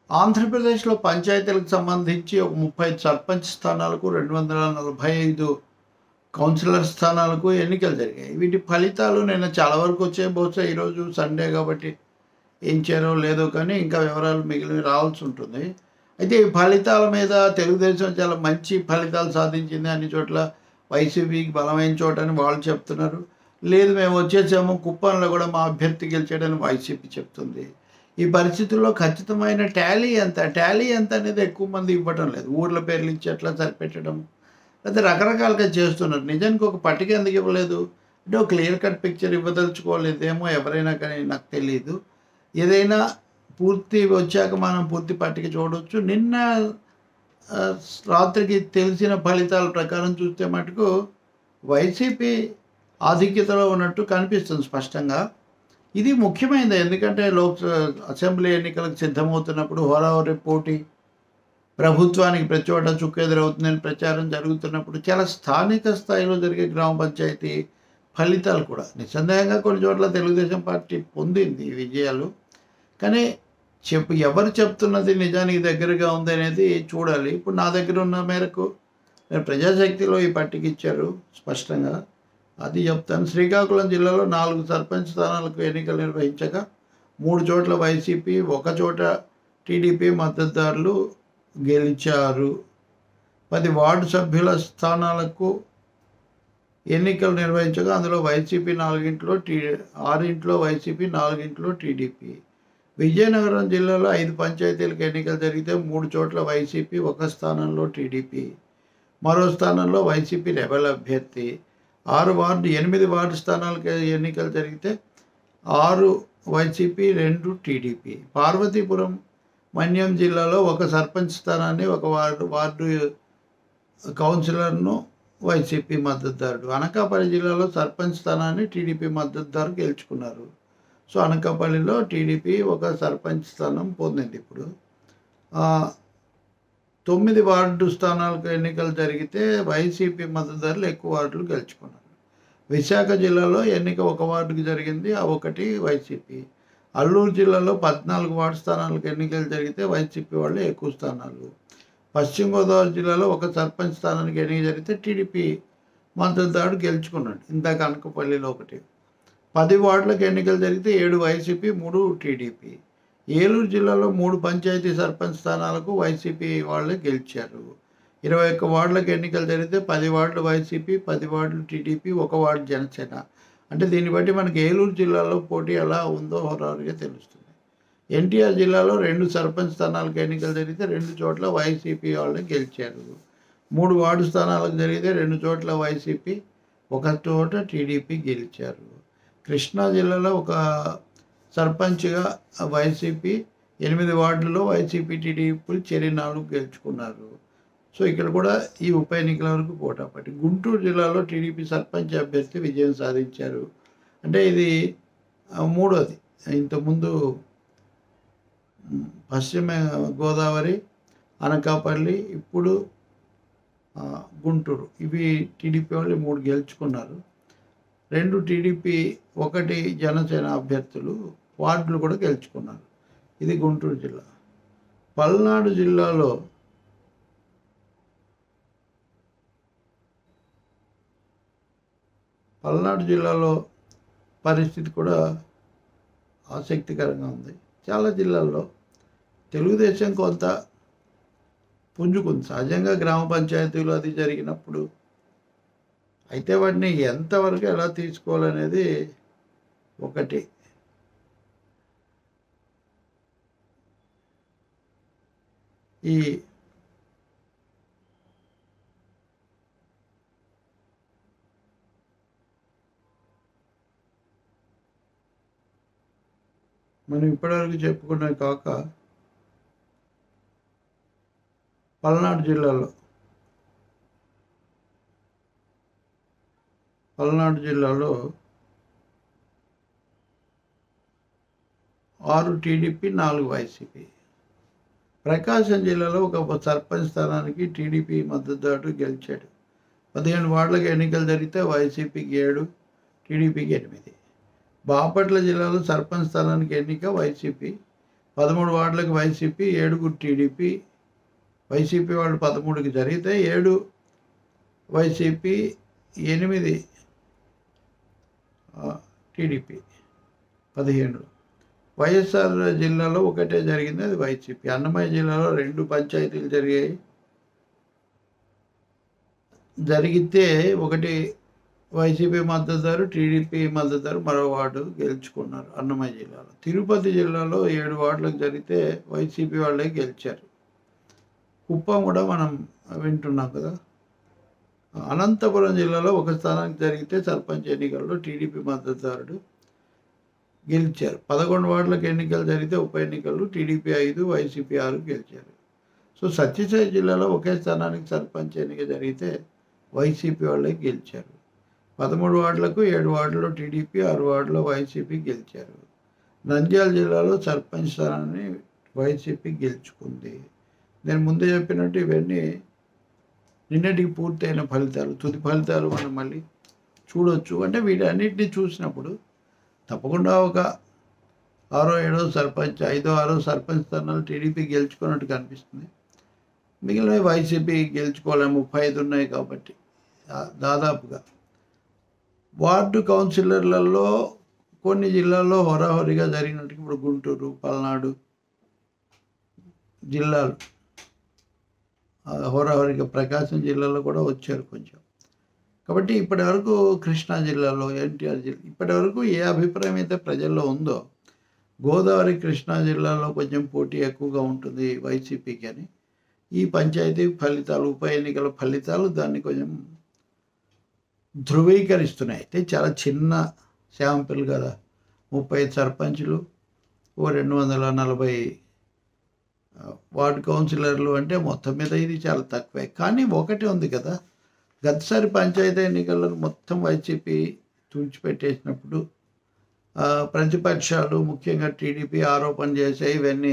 ఆంధ్రప్రదేశ్లో పంచాయతీలకు సంబంధించి ఒక ముప్పై సర్పంచ్ స్థానాలకు రెండు వందల నలభై ఐదు కౌన్సిలర్ స్థానాలకు ఎన్నికలు జరిగాయి వీటి ఫలితాలు నిన్న చాలా వరకు వచ్చాయి బహుశా ఈరోజు సండే కాబట్టి ఏం చేయాలో లేదో కానీ ఇంకా వివరాలు మిగిలిన రావాల్సి ఉంటుంది అయితే ఈ ఫలితాల మీద తెలుగుదేశం చాలా మంచి ఫలితాలు సాధించింది అన్ని చోట్ల వైసీపీకి బలమైన చోట అని వాళ్ళు చెప్తున్నారు లేదు మేము వచ్చేసాము కుప్పంలో కూడా మా అభ్యర్థి గెలిచాడని వైసీపీ చెప్తుంది ఈ పరిస్థితుల్లో ఖచ్చితమైన టాలీ ఎంత టాలీ ఎంత అనేది ఎక్కువ మంది ఇవ్వడం లేదు ఊర్ల పేర్లు ఇచ్చి అట్లా సరిపెట్టడం అయితే రకరకాలుగా చేస్తున్నారు నిజానికి ఒక పట్టిక ఎందుకు ఇవ్వలేదు అంటే ఒక క్లియర్ కట్ పిక్చర్ ఇవ్వదలుచుకోలేదేమో ఎవరైనా కానీ నాకు తెలియదు ఏదైనా పూర్తి వచ్చాక మనం పూర్తి పట్టిక చూడవచ్చు నిన్న ఆ, రాత్రికి తెలిసిన ఫలితాల ప్రకారం చూస్తే మటుకు వైసీపీ ఆధిక్యతలో ఉన్నట్టు కనిపిస్తుంది స్పష్టంగా ఇది ముఖ్యమైనది ఎందుకంటే లోక్ అసెంబ్లీ ఎన్నికలకు సిద్ధమవుతున్నప్పుడు హోరాహోరీ పోటీ ప్రభుత్వానికి ప్రతి చోట చుక్కెదురవుతుందని ప్రచారం జరుగుతున్నప్పుడు చాలా స్థానిక స్థాయిలో జరిగే గ్రామ పంచాయతీ ఫలితాలు కూడా నిస్సందేహంగా కొన్ని చోట్ల తెలుగుదేశం పార్టీ పొందింది ఈ విజయాలు కానీ చెప్పు ఎవరు చెప్తున్నది నిజానికి దగ్గరగా ఉంది అనేది చూడాలి ఇప్పుడు నా దగ్గర ఉన్న మేరకు నేను ప్రజాశక్తిలో ఈ పట్టిక ఇచ్చారు స్పష్టంగా అది చెప్తాను శ్రీకాకుళం జిల్లాలో నాలుగు సర్పంచ్ స్థానాలకు ఎన్నికలు నిర్వహించగా మూడు చోట్ల వైసీపీ ఒక చోట టీడీపీ మద్దతుదారులు గెలిచారు పది వార్డు సభ్యుల స్థానాలకు ఎన్నికలు నిర్వహించగా అందులో వైసీపీ నాలుగింట్లో టీ ఆరింట్లో వైసీపీ నాలుగింట్లో టీడీపీ విజయనగరం జిల్లాలో ఐదు పంచాయతీలకు ఎన్నికలు జరిగితే మూడు చోట్ల వైసీపీ ఒక స్థానంలో టీడీపీ మరో స్థానంలో వైసీపీ రెబల్ అభ్యర్థి ఆరు వార్డు ఎనిమిది వార్డు స్థానాలకు ఎన్నికలు జరిగితే ఆరు వైసీపీ రెండు టీడీపీ పార్వతీపురం మన్యం జిల్లాలో ఒక సర్పంచ్ స్థానాన్ని ఒక వార్డు వార్డు కౌన్సిలర్ను వైసీపీ మద్దతుదారుడు అనకాపల్లి జిల్లాలో సర్పంచ్ స్థానాన్ని టీడీపీ మద్దతుదారు గెలుచుకున్నారు సో అనకాపల్లిలో టీడీపీ ఒక సర్పంచ్ స్థానం పొందింది ఇప్పుడు ఆ, తొమ్మిది వార్డు స్థానాలకు ఎన్నికలు జరిగితే వైసీపీ మద్దతుదారులు ఎక్కువ వార్డులు గెలుచుకున్నారు విశాఖ జిల్లాలో ఎన్నిక ఒక వార్డుకి జరిగింది ఆ ఒకటి వైసీపీ అల్లూరు జిల్లాలో పద్నాలుగు వార్డు స్థానాలకు ఎన్నికలు జరిగితే వైసీపీ వాళ్ళు ఎక్కువ స్థానాలు పశ్చిమ గోదావరి జిల్లాలో ఒక సర్పంచ్ స్థానానికి ఎన్నిక జరిగితే టీడీపీ మద్దతుదారుడు గెలుచుకున్నాడు ఇందాక అనకపల్లిలో ఒకటి పది వార్డులకు ఎన్నికలు జరిగితే ఏడు వైసీపీ మూడు టీడీపీ ఏలూరు జిల్లాలో మూడు పంచాయతీ సర్పంచ్ స్థానాలకు వైసీపీ వాళ్ళే గెలిచారు ఇరవై ఒక్క వార్డులకు ఎన్నికలు జరిగితే పది వార్డులు వైసీపీ పది వార్డులు టీడీపీ ఒక వార్డు జనసేన అంటే దీన్ని బట్టి మనకి ఏలూరు జిల్లాలో పోటీ ఎలా ఉందో హోరారుగా తెలుస్తుంది ఎన్టీఆర్ జిల్లాలో రెండు సర్పంచ్ స్థానాలకు ఎన్నికలు జరిగితే రెండు చోట్ల వైసీపీ వాళ్ళే గెలిచారు మూడు వార్డు స్థానాలకు జరిగితే రెండు చోట్ల వైసీపీ ఒక చోట టీడీపీ గెలిచారు కృష్ణా జిల్లాలో ఒక సర్పంచ్గా వైసీపీ ఎనిమిది వార్డులలో వైసీపీ టీడీపీలు చెరి నాలుగు గెలుచుకున్నారు సో ఇక్కడ కూడా ఈ ఉప ఎన్నికల వరకు పోటాపట్టి గుంటూరు జిల్లాలో టీడీపీ సర్పంచ్ అభ్యర్థి విజయం సాధించారు అంటే ఇది ఆ, మూడోది ఇంతకుముందు మ్, పశ్చిమ గోదావరి అనకాపల్లి ఇప్పుడు ఆ, గుంటూరు ఇవి టీడీపీ వాళ్ళు మూడు గెలుచుకున్నారు రెండు టీడీపీ ఒకటి జనసేన అభ్యర్థులు వార్డులు కూడా గెలుచుకున్నారు ఇది గుంటూరు జిల్లా పల్నాడు జిల్లాలో పల్నాడు జిల్లాలో పరిస్థితి కూడా ఆసక్తికరంగా ఉంది చాలా జిల్లాల్లో తెలుగుదేశం కొంత పుంజుకుంది సహజంగా గ్రామ పంచాయతీలు అది జరిగినప్పుడు అయితే వాటిని ఎంతవరకు ఎలా తీసుకోవాలనేది ఒకటి ఈ మనం ఇప్పటివరకు చెప్పుకున్నవి కాక పల్నాడు జిల్లాలో పల్నాడు జిల్లాలో ఆరు టీడీపీ నాలుగు వైసీపీ ప్రకాశం జిల్లాలో ఒక సర్పంచ్ స్థానానికి టీడీపీ మద్దతుదారుడు గెలిచాడు పదిహేను వార్డులకు ఎన్నికలు జరిగితే వైసీపీకి ఏడు టీడీపీకి ఎనిమిది బాపట్ల జిల్లాలో సర్పంచ్ స్థానానికి ఎన్నిక వైసీపీ పదమూడు వార్డులకు వైసీపీ ఏడుగురు టీడీపీ వైసీపీ వాళ్ళు పదమూడుకి జరిగితే ఏడు వైసీపీ ఎనిమిది ఆ, టీడీపీ పదిహేను వైఎస్ఆర్ జిల్లాలో ఒకటే జరిగింది అది వైసీపీ అన్నమయ్య జిల్లాలో రెండు పంచాయతీలు జరిగాయి జరిగితే ఒకటి వైసీపీ మద్దతుదారు టీడీపీ మద్దతుదారు మరో వార్డు గెలుచుకున్నారు అన్నమయ్య జిల్లాలో తిరుపతి జిల్లాలో ఏడు వార్డులకు జరిగితే వైసీపీ వాళ్ళే గెలిచారు కుప్పం కూడా మనం వింటున్నాం కదా అనంతపురం జిల్లాలో ఒక స్థానానికి జరిగితే సర్పంచ్ ఎన్నికల్లో టీడీపీ మద్దతుదారుడు గెలిచారు పదకొండు వార్డులకు ఎన్నికలు జరిగితే ఉప ఎన్నికలు టీడీపీ ఐదు వైసీపీ ఆరు గెలిచారు సో సత్యసాయి జిల్లాలో ఒకే స్థానానికి సర్పంచ్ ఎన్నిక జరిగితే వైసీపీ వాళ్ళే గెలిచారు పదమూడు వార్డులకు ఏడు వార్డులో టీడీపీ ఆరు వార్డులో వైసీపీ గెలిచారు నంద్యాల జిల్లాలో సర్పంచ్ స్థానాన్ని వైసీపీ గెలుచుకుంది నేను ముందే చెప్పినట్టు ఇవన్నీ నిన్నటికి పూర్తయిన ఫలితాలు తుది ఫలితాలు మనం మళ్ళీ చూడొచ్చు అంటే వీటన్నిటిని చూసినప్పుడు తప్పకుండా ఒక ఆరో ఏడో సర్పంచ్ ఐదో ఆరో సర్పంచ్ స్థానాలు టీడీపీ గెలుచుకున్నట్టు కనిపిస్తుంది మిగిలిన వైసీపీ గెలుచుకోలేము ముప్పై ఐదు ఉన్నాయి కాబట్టి దా- దాదాపుగా వార్డు కౌన్సిలర్లలో కొన్ని జిల్లాల్లో హోరాహోరీగా జరిగినట్టు ఇప్పుడు గుంటూరు పల్నాడు జిల్లాలు ఆ, హోరాహోరీగా ప్రకాశం జిల్లాలో కూడా వచ్చారు కొంచెం కాబట్టి ఇప్పటి వరకు కృష్ణా జిల్లాలో ఎన్టీఆర్ జిల్లా ఇప్పటి వరకు ఏ అభిప్రాయం అయితే ప్రజల్లో ఉందో గోదావరి కృష్ణా జిల్లాలో కొంచెం పోటీ ఎక్కువగా ఉంటుంది వైసీపీకి అని ఈ పంచాయతీ ఫలితాలు ఉప ఎన్నికల ఫలితాలు దాన్ని కొంచెం ధృవీకరిస్తున్నాయి అయితే చాలా చిన్న శాంపిల్ కదా ముప్పై ఐదు సర్పంచులు ఓ రెండు వందల నలభై ఆ, వార్డు కౌన్సిలర్లు అంటే మొత్తం మీద ఇది చాలా తక్కువే కానీ ఒకటి ఉంది కదా గతసారి పంచాయతీ ఎన్నికలను మొత్తం వైసీపీ తుడిచిపెట్టేసినప్పుడు ఆ, ప్రతిపక్షాలు ముఖ్యంగా టీడీపీ ఆరోపణ చేసాయి ఇవన్నీ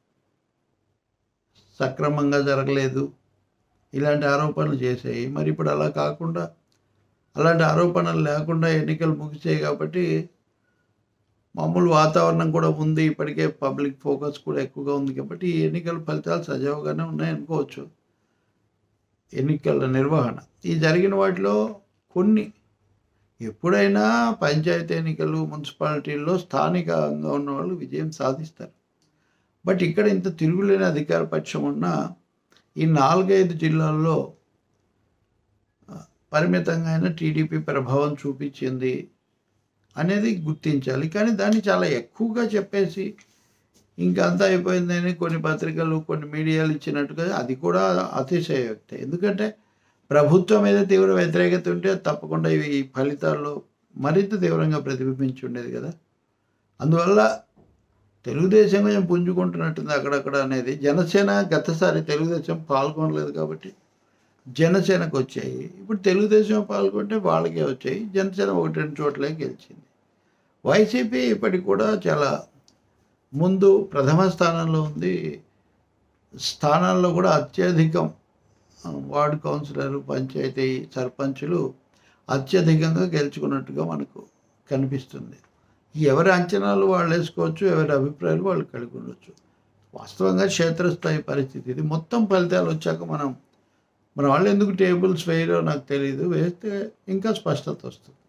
సక్రమంగా జరగలేదు ఇలాంటి ఆరోపణలు చేసాయి మరి ఇప్పుడు అలా కాకుండా అలాంటి ఆరోపణలు లేకుండా ఎన్నికలు ముగిసాయి కాబట్టి మామూలు వాతావరణం కూడా ఉంది ఇప్పటికే పబ్లిక్ ఫోకస్ కూడా ఎక్కువగా ఉంది కాబట్టి ఈ ఎన్నికల ఫలితాలు సజావుగానే ఉన్నాయనుకోవచ్చు ఎన్నికల నిర్వహణ ఈ జరిగిన వాటిలో కొన్ని ఎప్పుడైనా పంచాయతీ ఎన్నికలు మున్సిపాలిటీల్లో స్థానికంగా ఉన్న వాళ్ళు విజయం సాధిస్తారు బట్ ఇక్కడ ఇంత తిరుగులేని అధికార పక్షం ఉన్న ఈ నాలుగైదు జిల్లాల్లో ఆ, పరిమితంగా అయినా టీడీపీ ప్రభావం చూపించింది అనేది గుర్తించాలి కానీ దాన్ని చాలా ఎక్కువగా చెప్పేసి ఇంకా అంతా అయిపోయిందని కొన్ని పత్రికలు కొన్ని మీడియాలు ఇచ్చినట్టుగా అది కూడా అతిశయోక్తి ఎందుకంటే ప్రభుత్వం మీద తీవ్ర వ్యతిరేకత ఉంటే తప్పకుండా ఇవి ఈ ఫలితాల్లో మరింత తీవ్రంగా ప్రతిబింబించి ఉండేది కదా అందువల్ల తెలుగుదేశం కొంచెం పుంజుకుంటున్నట్టుంది అక్కడక్కడ అనేది జనసేన గతసారి తెలుగుదేశం పాల్గొనలేదు కాబట్టి జనసేనకు వచ్చాయి ఇప్పుడు తెలుగుదేశం పాల్గొంటే వాళ్ళకే వచ్చాయి జనసేన ఒకటి రెండు చోట్లే గెలిచింది వైసీపీ ఇప్పటికి కూడా చాలా ముందు ప్రథమ స్థానంలో ఉంది స్థానాల్లో కూడా అత్యధికం ఆ, వార్డు కౌన్సిలర్ పంచాయతీ సర్పంచులు అత్యధికంగా గెలుచుకున్నట్టుగా మనకు కనిపిస్తుంది ఎవరి అంచనాలు వాళ్ళు వేసుకోవచ్చు ఎవరి అభిప్రాయాలు వాళ్ళు కలిగి ఉండొచ్చు వాస్తవంగా క్షేత్రస్థాయి పరిస్థితి ఇది మొత్తం ఫలితాలు వచ్చాక మనం మన వాళ్ళు ఎందుకు టేబుల్స్ వేయరో నాకు తెలియదు వేస్తే ఇంకా స్పష్టత వస్తుంది